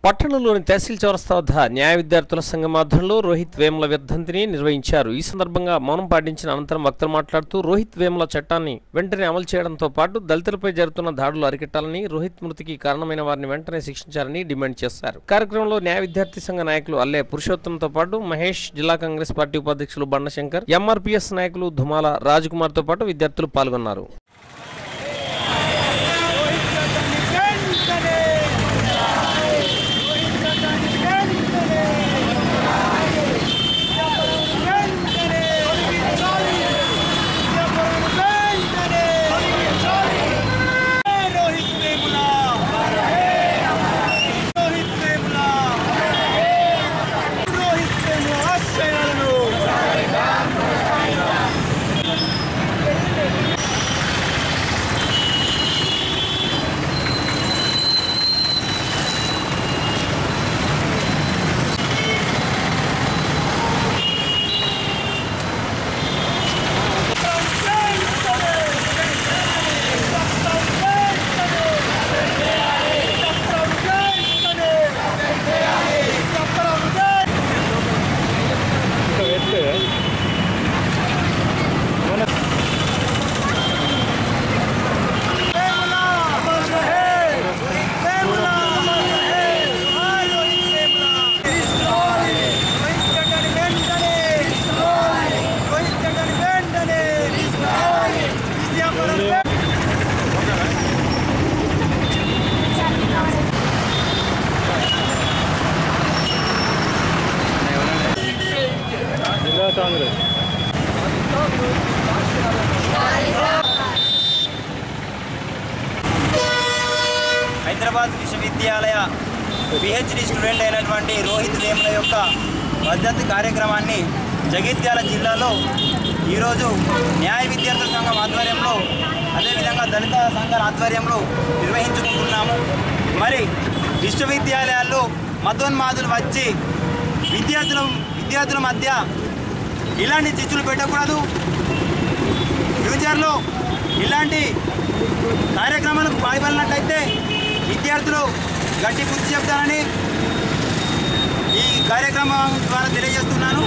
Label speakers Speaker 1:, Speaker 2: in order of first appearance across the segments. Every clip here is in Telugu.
Speaker 1: పట్టణంలోని తహసీల్ చౌరస్తా వద్ద న్యాయ విద్యార్థుల సంఘం ఆధ్వర్యంలో రోహిత్ వేముల వర్ధంతిని నిర్వహించారు ఈ సందర్భంగా మౌనం పాటించిన అనంతరం వక్తలు మాట్లాడుతూ రోహిత్ వేముల చట్టాన్ని వెంటనే అమలు చేయడంతో పాటు దళితులపై జరుగుతున్న దాడులు అరికట్టాలని రోహిత్ మృతికి కారణమైన వారిని వెంటనే శిక్షించాలని డిమాండ్ చేశారు కార్యక్రమంలో న్యాయ విద్యార్థి సంఘ నాయకులు అల్లే పురుషోత్తంతో పాటు మహేష్ జిల్లా కాంగ్రెస్ పార్టీ ఉపాధ్యక్షులు బండశంకర్ ఎంఆర్పీఎస్ నాయకులు ధుమాల రాజ్కుమార్ తో పాటు విద్యార్థులు పాల్గొన్నారు
Speaker 2: రోహిత్ వేముల రోహిత్ వేముల రోహిత్ వేముల ఆశయాలను
Speaker 3: హైదరాబాద్ విశ్వవిద్యాలయ పిహెచ్డి స్టూడెంట్ అయినటువంటి రోహిత్ వేముల యొక్క వర్ధంతి కార్యక్రమాన్ని జగిత్యాల జిల్లాలో ఈరోజు న్యాయ విద్యార్థుల సంఘం ఆధ్వర్యంలో అదేవిధంగా దళిత సంఘాల ఆధ్వర్యంలో నిర్వహించుకుంటున్నాము మరి విశ్వవిద్యాలయాల్లో మతోన్మాదులు వచ్చి విద్యార్థుల విద్యార్థుల మధ్య ఇలాంటి చిచ్చులు పెట్టకూడదు ఫ్యూచర్లో ఇలాంటి కార్యక్రమాలకు పాల్గొన్నట్లయితే విద్యార్థులు గట్టి బుద్ధి చెప్తారని ఈ కార్యక్రమం ద్వారా తెలియజేస్తున్నాను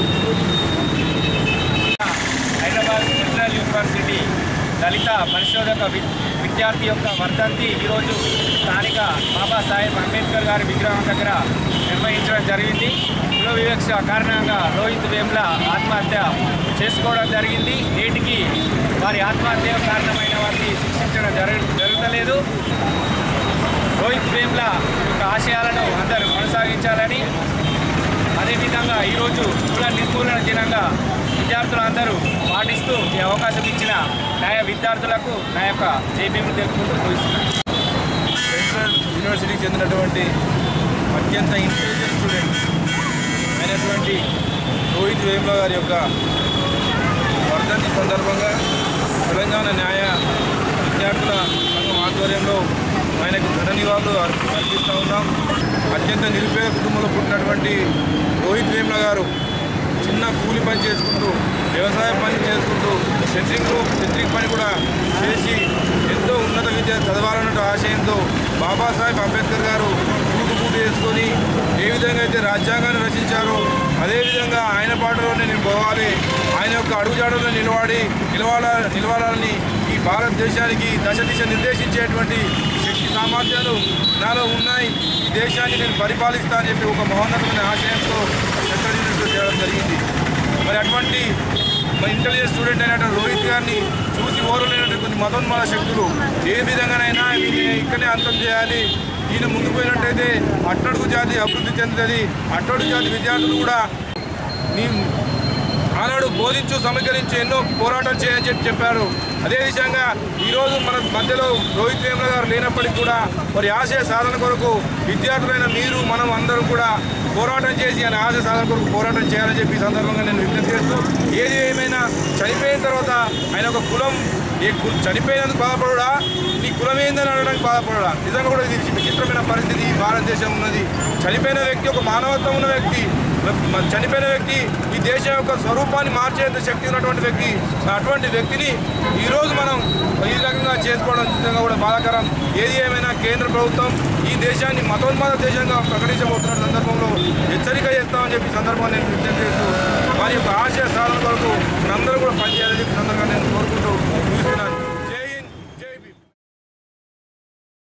Speaker 4: హైదరాబాద్ సెంట్రల్ యూనివర్సిటీ దళిత పరిశోధక వి- విద్యార్థి యొక్క వర్ధంతి ఈరోజు స్థానిక బాబాసాహెబ్ అంబేద్కర్ గారి విగ్రహం దగ్గర నిర్వహించడం జరిగింది కుల వివక్ష కారణంగా రోహిత్ వేముల ఆత్మహత్య చేసుకోవడం జరిగింది నేటికి వారి ఆత్మహత్య కారణమైన వారిని శిక్షించడం జరగ జరగలేదు రోహిత్ వేముల యొక్క ఆశయాలను అందరూ కొనసాగించాలని అదేవిధంగా ఈరోజు కుల నిర్మూలన దినంగా విద్యార్థులందరూ పాటిస్తూ ఈ అవకాశం ఇచ్చిన న్యాయ విద్యార్థులకు నా యొక్క జైబీలు తెలుపుకుంటూ ముగిస్తున్నాను
Speaker 5: సెంట్రల్ యూనివర్సిటీకి చెందినటువంటి అత్యంత ఇంటెలిజెంట్ స్టూడెంట్ అయినటువంటి రోహిత్ వేముల గారి యొక్క వర్ధంతి సందర్భంగా తెలంగాణ న్యాయ విద్యార్థుల సంఘం ఆధ్వర్యంలో ఆయనకు ఘన నివాళులు అర్- అర్పిస్తూ ఉన్నాం అత్యంత నిరుపేద కుటుంబంలో పుట్టినటువంటి రోహిత్ వేముల గారు చిన్న కూలి పని చేసుకుంటూ వ్యవసాయ పని చేసుకుంటూ సెంట్రింగ్లో సెంట్రింగ్ పని కూడా చేసి ఎంతో ఉన్నత విద్య చదవాలన్న ఆశయంతో బాబాసాహెబ్ అంబేద్కర్ గారు సూటు పూట చేసుకొని ఏ విధంగా అయితే రాజ్యాంగాన్ని రచించారో అదేవిధంగా ఆయన పాటలోనే నేను పోవాలి ఆయన యొక్క అడుగుజాడలో నిలబడి నిలవాల నిలవాలని ఈ భారతదేశానికి దశ దిశ నిర్దేశించేటువంటి శక్తి సామర్థ్యాలు నాలో ఉన్నాయి ఈ దేశాన్ని నేను పరిపాలిస్తా అని చెప్పి ఒక మహోన్నతమైన ఆశయంతో సెంట్రల్ యూనివర్సిటీ చేయడం జరిగింది మరి అటువంటి మరి ఇంటెలిజెంట్ స్టూడెంట్ అయినటువంటి రోహిత్ గారిని చూసి ఓరలేనటువంటి కొన్ని మతోన్మాద శక్తులు ఏ విధంగానైనా వీటిని ఇక్కడనే అంతం చేయాలి ఈయన ముందుకు పోయినట్టయితే అట్టడుగు జాతి అభివృద్ధి చెందుతుంది అట్టడుగు జాతి విద్యార్థులు కూడా నీ ఆనాడు బోధించు సమీకరించి ఎన్నో పోరాటాలు చేయని చెప్పి చెప్పారు అదే విధంగా ఈరోజు మన మధ్యలో రోహిత్ వేముల గారు లేనప్పటికీ కూడా మరి ఆశయ సాధన కొరకు విద్యార్థులైన మీరు మనం అందరం కూడా పోరాటం చేసి ఆయన ఆశయ సాధన కొరకు పోరాటం చేయాలని చెప్పి ఈ సందర్భంగా నేను విజ్ఞప్తి చేస్తూ ఏది ఏమైనా చనిపోయిన తర్వాత ఆయన ఒక కులం ఏ కు- చనిపోయినందుకు బాధపడడా నీ కులం ఏందని అనడానికి బాధపడడా నిజంగా కూడా ఇది విచిత్రమైన పరిస్థితి ఈ భారతదేశం ఉన్నది చనిపోయిన వ్యక్తి ఒక మానవత్వం ఉన్న వ్యక్తి మ- చనిపోయిన వ్యక్తి ఈ దేశం యొక్క స్వరూపాన్ని మార్చేంత శక్తి ఉన్నటువంటి వ్యక్తి అటువంటి వ్యక్తిని ఈరోజు మనం ఈ రకంగా చేసుకోవడం నిజంగా కూడా బాధాకరం ఏది ఏమైనా కేంద్ర ప్రభుత్వం ఈ దేశాన్ని మతోన్మాద దేశంగా ప్రకటించబోతుంది చెప్పి సందర్భంగా నేను విజ్ఞప్తి చేస్తూ వారి యొక్క ఆశయ సాధన కొరకు